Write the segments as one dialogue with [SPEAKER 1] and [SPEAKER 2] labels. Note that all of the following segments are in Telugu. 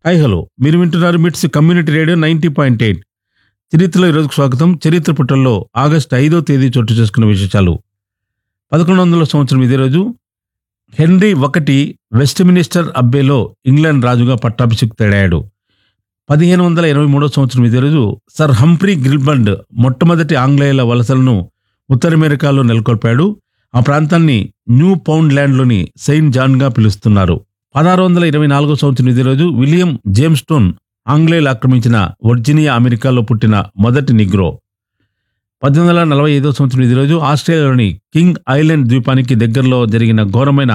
[SPEAKER 1] హై హలో మీరు వింటున్నారు MITS community radio ninety point eight చరిత్రలో ఈరోజుకు స్వాగతం చరిత్ర పుటల్లో ఆగస్టు ఐదో తేదీ చోటు చేసుకున్న విశేషాలు పదకొండు వందల సంవత్సరం ఇదే రోజు హెన్రీ ఒకటి వెస్ట్మినిస్టర్ అబ్బేలో ఇంగ్లాండ్ రాజుగా పట్టాభిషిక్తుడయ్యాడు పదిహేను వందల ఇరవై మూడో సంవత్సరం ఇదే రోజు సర్ హంఫ్రీ గిల్బండ్ మొట్టమొదటి ఆంగ్లేయుల వలసలను ఉత్తర అమెరికాలో నెలకొల్పాడు ఆ ప్రాంతాన్ని న్యూ పౌండ్ ల్యాండ్లోని సెయింట్ జాన్గా పిలుస్తున్నారు పదహారు వందల ఇరవై నాలుగో సంవత్సరం ఇదే రోజు విలియం జేమ్స్టోన్ ఆంగ్లేయులు ఆక్రమించిన వర్జీనియా అమెరికాలో పుట్టిన మొదటి నిగ్రో పద్దెనిమిది వందల నలభై ఐదో సంవత్సరం ఇదే రోజు ఆస్ట్రేలియాలోని కింగ్ ఐలాండ్ ద్వీపానికి దగ్గరలో జరిగిన ఘోరమైన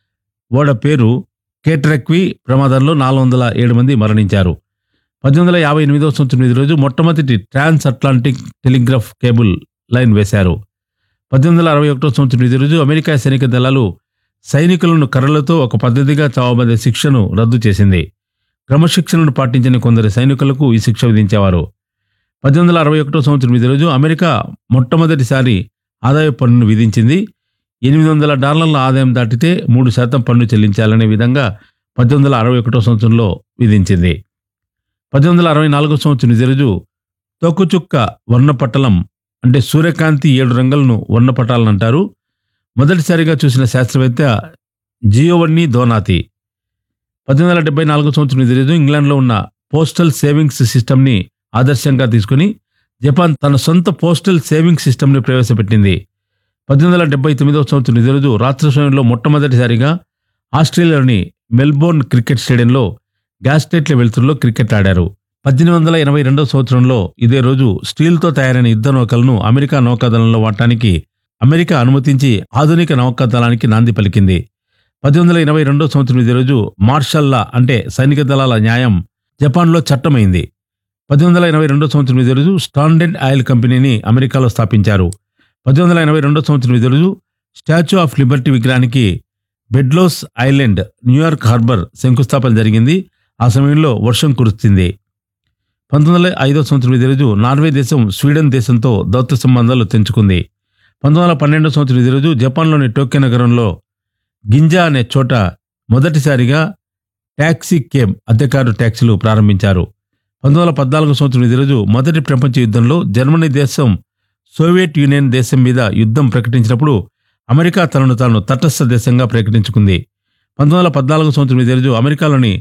[SPEAKER 1] ఓడ పేరు కేట్రెక్వి ప్రమాదంలో నాలుగు వందల ఏడు మంది మరణించారు పద్దెనిమిది వందల యాభై ఎనిమిదో సంవత్సరం ఇదే రోజు మొట్టమొదటి transatlantic telegraph cable line వేశారు పద్దెనిమిది వందల అరవై ఒకటో సంవత్సరం ఇదే రోజు అమెరికా సైనిక దళాలు సైనికులను కర్రలతో ఒక పద్ధతిగా చావబడే శిక్షను రద్దు చేసింది క్రమశిక్షణను పాటించిన కొందరు సైనికులకు ఈ శిక్ష విధించేవారు పద్దెనిమిది వందల అరవై ఒకటో సంవత్సరం ఇదే రోజు అమెరికా మొట్టమొదటిసారి ఆదాయ పన్నును విధించింది ఎనిమిది వందల డాలర్ల ఆదాయం దాటితే మూడు శాతం పన్ను చెల్లించాలనే విధంగా పద్దెనిమిది వందల అరవై ఒకటో సంవత్సరంలో విధించింది పద్దెనిమిది వందల అరవై నాలుగో సంవత్సరం ఇదే రోజు తొక్కుచుక్క వర్ణపటలం అంటే సూర్యకాంతి ఏడు రంగులను వర్ణపటాలను అంటారు మొదటిసారిగా చూసిన శాస్త్రవేత్త జియోవన్నీ దోనాతి పద్దెనిమిది వందల డెబ్బై నాలుగో సంవత్సరం ఇదే రోజు ఇంగ్లాండ్లో ఉన్న పోస్టల్ సేవింగ్స్ సిస్టమ్ని ఆదర్శంగా తీసుకుని జపాన్ తన సొంత పోస్టల్ సేవింగ్స్ సిస్టమ్ని ప్రవేశపెట్టింది పద్దెనిమిది వందల డెబ్బై తొమ్మిదవ సంవత్సరం ఇదే రోజు రాత్రి సమయంలో మొట్టమొదటిసారిగా ఆస్ట్రేలియాలోని మెల్బోర్న్ క్రికెట్ స్టేడియంలో గ్యాస్టేట్ల వెలుతురులో క్రికెట్ ఆడారు పద్దెనిమిది వందల ఎనభై రెండవ సంవత్సరంలో ఇదే రోజు స్టీల్తో తయారైన యుద్ధ నౌకలను అమెరికా నౌకాదళంలో వాడటానికి అమెరికా అనుమతించి ఆధునిక నౌకాదళానికి నాంది పలికింది పద్దెనిమిది వందల ఎనభై రెండో సంవత్సరం ఇదే రోజు మార్షల్ లా అంటే సైనిక దళాల న్యాయం జపాన్లో చట్టమైంది పద్దెనిమిది వందల ఎనభై రెండో సంవత్సరం ఇదే రోజు స్టాండర్డ్ ఆయిల్ కంపెనీని అమెరికాలో స్థాపించారు పద్దెనిమిది వందల ఎనభై రెండో సంవత్సరం ఇదే రోజు స్టాచ్యూ ఆఫ్ లిబర్టీ విగ్రహానికి బెడ్లోస్ ఐలాండ్ న్యూయార్క్ హార్బర్ శంకుస్థాపన జరిగింది ఆ సమయంలో వర్షం కురుస్తుంది పంతొమ్మిది వందల ఐదో సంవత్సరం ఇదే రోజు నార్వే దేశం స్వీడన్ దేశంతో దౌత్య సంబంధాలు తెంచుకుంది పంతొమ్మిది వందల పన్నెండో సంవత్సరం ఇదే రోజు జపాన్లోని టోక్యో నగరంలో గింజా అనే చోట మొదటిసారిగా ట్యాక్సీ కేబ్ అద్దెకారు ట్యాక్సీలు ప్రారంభించారు పంతొమ్మిది వందల పద్నాలుగో సంవత్సరం ఇదే రోజు మొదటి ప్రపంచ యుద్ధంలో జర్మనీ దేశం సోవియట్ యూనియన్ దేశం మీద యుద్ధం ప్రకటించినప్పుడు అమెరికా తనను తాను తటస్థ దేశంగా ప్రకటించుకుంది పంతొమ్మిది వందల పద్నాలుగో సంవత్సరం ఇదే రోజు అమెరికాలోని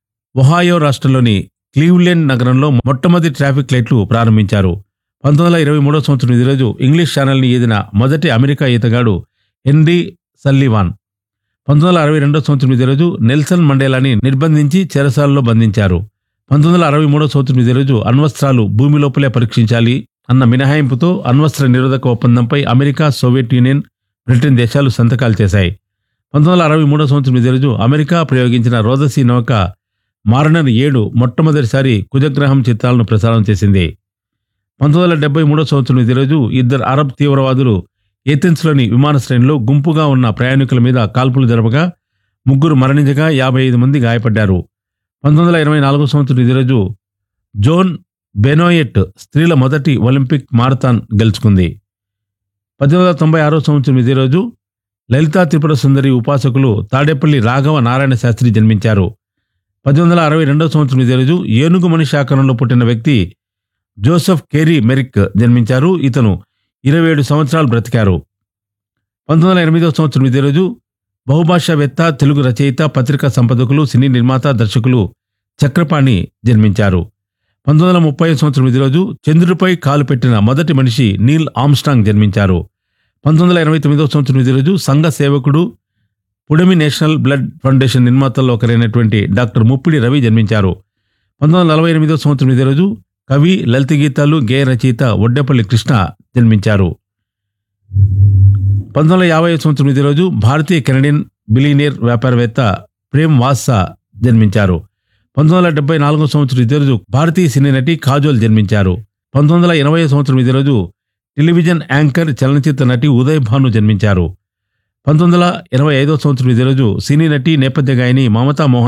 [SPEAKER 1] ఒహాయో రాష్ట్రంలోని క్లీవ్లెండ్ నగరంలో మొట్టమొదటి ట్రాఫిక్ లైట్లు ప్రారంభించారు పంతొమ్మిది వందల ఇరవై మూడో సంవత్సరం ఇదే రోజు ఇంగ్లీష్ ఛానల్ని ఈదిన మొదటి అమెరికా ఈతగాడు హెన్రీ సల్లివాన్ పంతొమ్మిది వందల అరవై రెండో సంవత్సరం ఇదే రోజు నెల్సన్ మండేలాని నిర్బంధించి చెరసాలలో బంధించారు పంతొమ్మిది వందల అరవై మూడో సంవత్సరం ఇదే రోజు అణ్వస్త్రాలు భూమి లోపలే పరీక్షించాలి అన్న మినహాయింపుతో అణ్వస్త్ర నిరోధక ఒప్పందంపై అమెరికా సోవియట్ యూనియన్ బ్రిటన్ దేశాలు సంతకాలు చేశాయి పంతొమ్మిది వందల అరవై మూడో సంవత్సరం ఇదే రోజు అమెరికా ప్రయోగించిన రోదసీ నౌక మారనర్ ఏడు మొట్టమొదటిసారి కుజగ్రహం చిత్రాలను ప్రసారం చేసింది పంతొమ్మిది వందల డెబ్బై మూడో సంవత్సరం ఇదే రోజు ఇద్దరు అరబ్ తీవ్రవాదులు ఏథెన్స్లోని విమానాశ్రయంలో గుంపుగా ఉన్న ప్రయాణికుల మీద కాల్పులు జరపగా ముగ్గురు మరణించగా యాభై ఐదు మంది గాయపడ్డారు పంతొమ్మిది వందల ఇరవై నాలుగో సంవత్సరం ఇదే రోజు జోన్ బెనోయెట్ స్త్రీల మొదటి ఒలింపిక్ మారథాన్ గెలుచుకుంది పద్దెనిమిది వందల తొంభై ఆరో సంవత్సరం ఇదే రోజు లలితా త్రిపుర సుందరి ఉపాసకులు తాడేపల్లి రాఘవ నారాయణ శాస్త్రి జన్మించారు పద్దెనిమిది వందల అరవై రెండో సంవత్సరం ఇదే రోజు ఏనుగు మనిషి ఆకారంలో పుట్టిన వ్యక్తి జోసెఫ్ కేరీ మెరిక్ జన్మించారు ఇతను ఇరవై ఏడు సంవత్సరాలు బ్రతికారు పంతొమ్మిది వందల ఎనిమిదో సంవత్సరం ఇదే రోజు బహుభాషావేత్త తెలుగు రచయిత పత్రికా సంపాదకులు సినీ నిర్మాత దర్శకులు చక్రపాణి జన్మించారు పంతొమ్మిది వందల ముప్పై సంవత్సరం ఇదే రోజు చంద్రుడిపై కాలు పెట్టిన మొదటి మనిషి నీల్ ఆమ్స్టాంగ్ జన్మించారు పంతొమ్మిది వందల ఎనభై తొమ్మిదో సంవత్సరం ఇదే రోజు సంఘ సేవకుడు పుడమి నేషనల్ బ్లడ్ ఫౌండేషన్ నిర్మాతల్లో ఒకరైనటువంటి డాక్టర్ ముప్పిడి రవి జన్మించారు పంతొమ్మిది వందల నలభై ఎనిమిదో సంవత్సరం ఇదే రోజు కవి లలిత గీతాలు గేయ రచయిత ఒడ్డేపల్లి కృష్ణ జన్మించారు పంతొమ్మిది వందల యాభై సంవత్సరం ఇదే రోజు భారతీయ కెనడియన్ బిలీనియర్ వ్యాపారవేత్త ప్రేమ్ వాసా జన్మించారు పంతొమ్మిది వందల డెబ్బై నాలుగో సంవత్సరం ఇదే రోజు భారతీయ సినీ నటి కాజోల్ జన్మించారు పంతొమ్మిది వందల ఎనభై సంవత్సరం ఇదే రోజు టెలివిజన్ యాంకర్ చలనచిత్ర నటి ఉదయ్ భాను జన్మించారు పంతొమ్మిది వందల ఎనభై ఐదో సంవత్సరం ఇదే రోజు సినీ నటి నేపథ్య గాయని మమతా మోహన్